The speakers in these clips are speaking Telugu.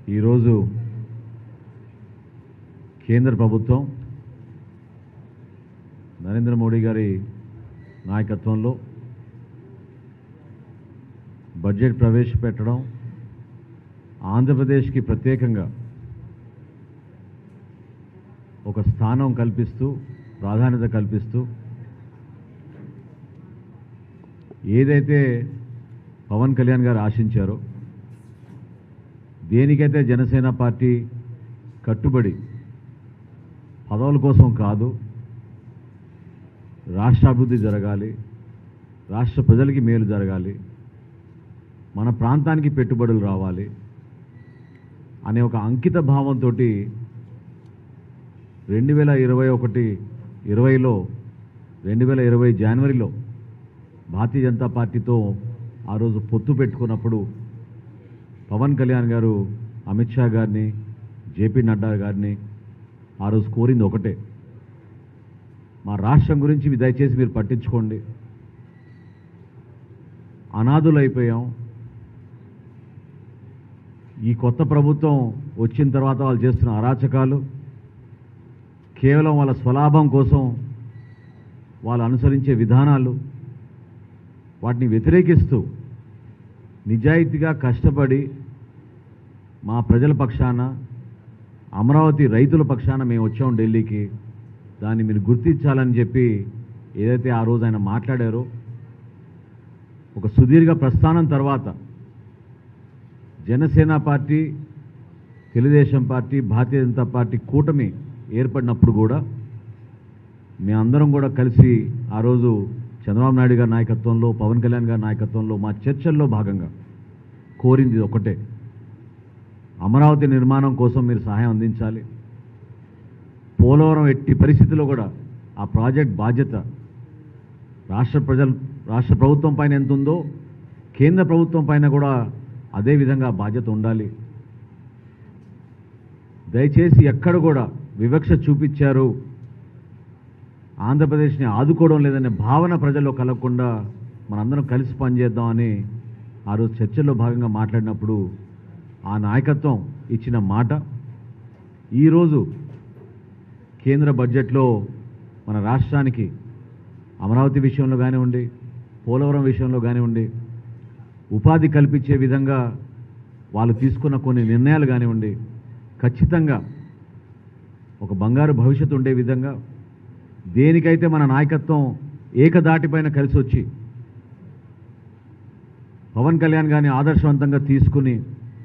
ఈరోజు కేంద్ర ప్రభుత్వం నరేంద్ర మోడీ గారి నాయకత్వంలో బడ్జెట్ ప్రవేశపెట్టడం ఆంధ్రప్రదేశ్కి ప్రత్యేకంగా ఒక స్థానం కల్పిస్తూ ప్రాధాన్యత కల్పిస్తూ ఏదైతే పవన్ కళ్యాణ్ గారు ఆశించారో దేనికైతే జనసేన పార్టీ కట్టుబడి పదవుల కోసం కాదు రాష్ట్ర అభివృద్ధి జరగాలి రాష్ట్ర ప్రజలకి మేలు జరగాలి మన ప్రాంతానికి పెట్టుబడులు రావాలి అనే ఒక అంకిత భావంతో రెండు వేల ఇరవై ఒకటి ఇరవైలో రెండు వేల ఇరవై జనవరిలో భారతీయ జనతా పార్టీతో ఆ రోజు పొత్తు పెట్టుకున్నప్పుడు పవన్ కళ్యాణ్ గారు అమిత్ షా గారిని జేపీ నడ్డా గారిని ఆ రోజు కోరింది ఒకటే మా రాష్ట్రం గురించి మీ దయచేసి మీరు పట్టించుకోండి అనాథులైపోయాం ఈ కొత్త ప్రభుత్వం వచ్చిన తర్వాత వాళ్ళు చేస్తున్న అరాచకాలు కేవలం వాళ్ళ స్వలాభం కోసం వాళ్ళు అనుసరించే విధానాలు వాటిని వ్యతిరేకిస్తూ నిజాయితీగా కష్టపడి మా ప్రజల పక్షాన అమరావతి రైతుల పక్షాన మేము వచ్చాం ఢిల్లీకి దాన్ని మీరు గుర్తించాలని చెప్పి ఏదైతే ఆ రోజు ఆయన మాట్లాడారో ఒక సుదీర్ఘ ప్రస్థానం తర్వాత Janasena party Telugu Desam party Bharatiya Janata party కూటమి ఏర్పడినప్పుడు కూడా మేమందరం కూడా కలిసి ఆ రోజు చంద్రబాబు నాయుడు గారి నాయకత్వంలో పవన్ కళ్యాణ్ గారి నాయకత్వంలో మా చర్చల్లో భాగంగా కోరింది ఒకటే అమరావతి నిర్మాణం కోసం మీరు సహాయం అందించాలి పోలవరం ఎట్టి పరిస్థితుల్లో కూడా ఆ ప్రాజెక్ట్ బాధ్యత రాష్ట్ర ప్రజలు రాష్ట్ర ప్రభుత్వం పైన ఎంత ఉందో కేంద్ర ప్రభుత్వం పైన కూడా అదే విధంగా బాధ్యత ఉండాలి దయచేసి ఎక్కడ కూడా వివక్ష చూపించారు ఆంధ్రప్రదేశ్ని ఆదుకోవడం లేదనే భావన ప్రజల్లో కలగకుండా మనందరం కలిసి పనిచేద్దామని ఆ రోజు చర్చల్లో భాగంగా మాట్లాడినప్పుడు ఆ నాయకత్వం ఇచ్చిన మాట ఈరోజు కేంద్ర బడ్జెట్లో మన రాష్ట్రానికి అమరావతి విషయంలో కానివ్వండి పోలవరం విషయంలో కానివ్వండి ఉపాధి కల్పించే విధంగా వాళ్ళు తీసుకున్న కొన్ని నిర్ణయాలు కానివ్వండి ఖచ్చితంగా ఒక బంగారు భవిష్యత్తు ఉండే విధంగా దేనికైతే మన నాయకత్వం ఏకదాటిపైన కలిసి వచ్చి పవన్ కళ్యాణ్ గారిని ఆదర్శవంతంగా తీసుకుని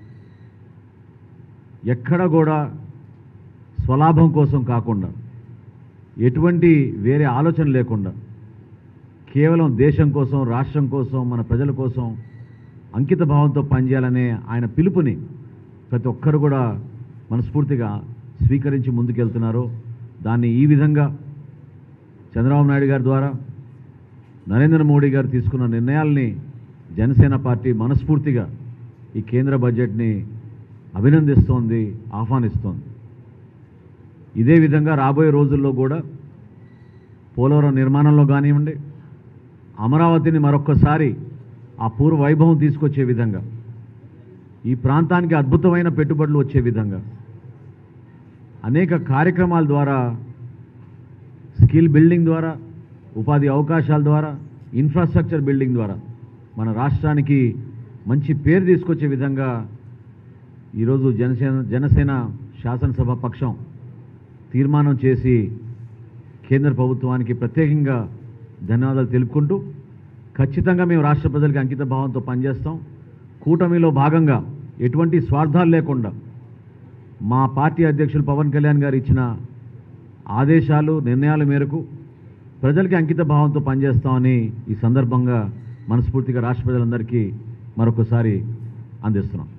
ఎక్కడ కూడా స్వలాభం కోసం కాకుండా ఎటువంటి వేరే ఆలోచన లేకుండా కేవలం దేశం కోసం రాష్ట్రం కోసం మన ప్రజల కోసం అంకిత భావంతో పనిచేయాలనే ఆయన పిలుపుని ప్రతి ఒక్కరు కూడా మనస్ఫూర్తిగా స్వీకరించి ముందుకెళ్తున్నారు దాన్ని ఈ విధంగా చంద్రబాబు నాయుడు గారి ద్వారా నరేంద్ర మోడీ గారు తీసుకున్న నిర్ణయాల్ని జనసేన పార్టీ మనస్ఫూర్తిగా ఈ కేంద్ర బడ్జెట్ని అభినందిస్తోంది ఆహ్వానిస్తోంది ఇదే విధంగా రాబోయే రోజుల్లో కూడా పోలవరం నిర్మాణంలో కానివ్వండి అమరావతిని మరొక్కసారి ఆ పూర్వ వైభవం తీసుకొచ్చే విధంగా ఈ ప్రాంతానికి అద్భుతమైన పెట్టుబడులు వచ్చే విధంగా అనేక కార్యక్రమాల ద్వారా స్కిల్ బిల్డింగ్ ద్వారా ఉపాధి అవకాశాల ద్వారా ఇన్ఫ్రాస్ట్రక్చర్ బిల్డింగ్ ద్వారా మన రాష్ట్రానికి మంచి పేరు తీసుకొచ్చే విధంగా ఈరోజు జనసేన జనసేన శాసనసభ పక్షం తీర్మానం చేసి కేంద్ర ప్రభుత్వానికి ప్రత్యేకంగా ధన్యవాదాలు తెలుపుకుంటూ ఖచ్చితంగా మేము రాష్ట్ర ప్రజలకి అంకిత భావంతో పనిచేస్తాం కూటమిలో భాగంగా ఎటువంటి స్వార్థాలు లేకుండా మా పార్టీ అధ్యక్షులు పవన్ కళ్యాణ్ గారు ఇచ్చిన ఆదేశాలు నిర్ణయాల మేరకు ప్రజలకి అంకిత భావంతో పనిచేస్తామని ఈ సందర్భంగా మనస్ఫూర్తిగా రాష్ట్ర ప్రజలందరికీ మరొకసారి అందిస్తున్నాం